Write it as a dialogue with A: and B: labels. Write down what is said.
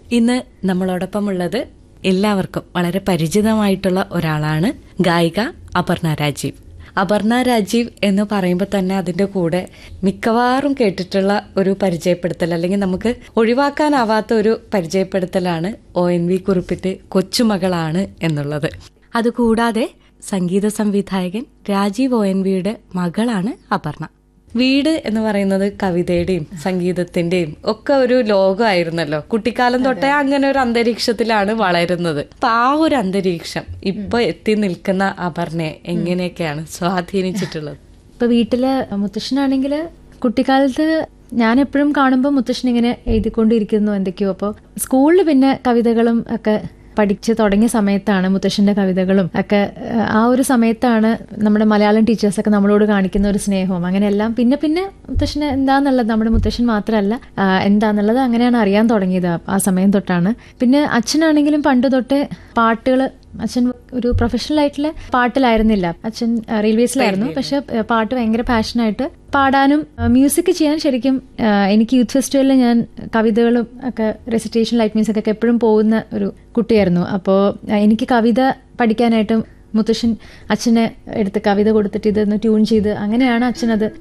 A: ഇന്ന് നമ്മളോടൊപ്പം ഉള്ളത് എല്ലാവർക്കും വളരെ പരിചിതമായിട്ടുള്ള ഒരാളാണ് ഗായിക അപർണ രാജീവ് അപർണ രാജീവ് എന്ന് പറയുമ്പോൾ തന്നെ അതിന്റെ കൂടെ മിക്കവാറും കേട്ടിട്ടുള്ള ഒരു പരിചയപ്പെടുത്തൽ അല്ലെങ്കിൽ നമുക്ക് ഒഴിവാക്കാനാവാത്ത ഒരു പരിചയപ്പെടുത്തലാണ് ഒ എൻ വി കുറിപ്പിട്ട് കൊച്ചുമകളാണ് എന്നുള്ളത് അതുകൂടാതെ സംഗീത സംവിധായകൻ രാജീവ് ഒ എൻ വിയുടെ മകളാണ് അപർണ വീട് എന്ന് പറയുന്നത് കവിതയുടെയും സംഗീതത്തിന്റെയും ഒക്കെ ഒരു ലോകമായിരുന്നല്ലോ കുട്ടിക്കാലം തൊട്ടേ അങ്ങനെ ഒരു അന്തരീക്ഷത്തിലാണ് വളരുന്നത് അപ്പൊ ആ ഒരു അന്തരീക്ഷം ഇപ്പൊ എത്തി നിൽക്കുന്ന അപർണയെ എങ്ങനെയൊക്കെയാണ് സ്വാധീനിച്ചിട്ടുള്ളത്
B: ഇപ്പൊ വീട്ടില് മുത്തശ്ശനാണെങ്കിൽ കുട്ടിക്കാലത്ത് ഞാൻ എപ്പോഴും കാണുമ്പോൾ മുത്തശ്ശൻ ഇങ്ങനെ എഴുതിക്കൊണ്ടിരിക്കുന്നു എന്തൊക്കെയോ അപ്പോൾ സ്കൂളിൽ പിന്നെ കവിതകളും ഒക്കെ പഠിച്ച് തുടങ്ങിയ സമയത്താണ് മുത്തശ്ശന്റെ കവിതകളും ഒക്കെ ഏഹ്, ആ ഒരു സമയത്താണ് നമ്മുടെ മലയാളം ടീച്ചേഴ്സൊക്കെ നമ്മളോട് കാണിക്കുന്ന ഒരു സ്നേഹവും അങ്ങനെയെല്ലാം പിന്നെ പിന്നെ മുത്തശ്ശന് എന്താന്നുള്ളത് നമ്മുടെ മുത്തശ്ശൻ മാത്രമല്ല ആ, എന്താന്നുള്ളത് അങ്ങനെയാണ് അറിയാൻ തുടങ്ങിയത് ആ- ആ സമയം തൊട്ടാണ് പിന്നെ അച്ഛനാണെങ്കിലും പണ്ട് തൊട്ടേ പാട്ടുകൾ അച്ഛൻ ഒരു പ്രൊഫഷണൽ ആയിട്ടുള്ള പാട്ടിലായിരുന്നില്ല അച്ഛൻ ആ, റെയിൽവേസിലായിരുന്നു പക്ഷെ ആ, പാട്ട് ഭയങ്കര പാഷനായിട്ട് പാടാനും മ്യൂസിക് ചെയ്യാൻ ശരിക്കും ആ, എനിക്ക് യൂത്ത് ഫെസ്റ്റിവലിൽ ഞാൻ കവിതകളും ഒക്കെ റെസിറ്റേഷൻ ലൈറ്റ് മ്യൂസിക് ഒക്കെ എപ്പോഴും പോകുന്ന ഒരു കുട്ടിയായിരുന്നു അപ്പോൾ എനിക്ക് കവിത പഠിക്കാനായിട്ടും മുത്തശ്ശൻ അച്ഛനെ എടുത്ത് കവിത കൊടുത്തിട്ട് ഇതൊന്ന് ട്യൂൺ ചെയ്ത് അങ്ങനെയാണ് അച്ഛൻ അത്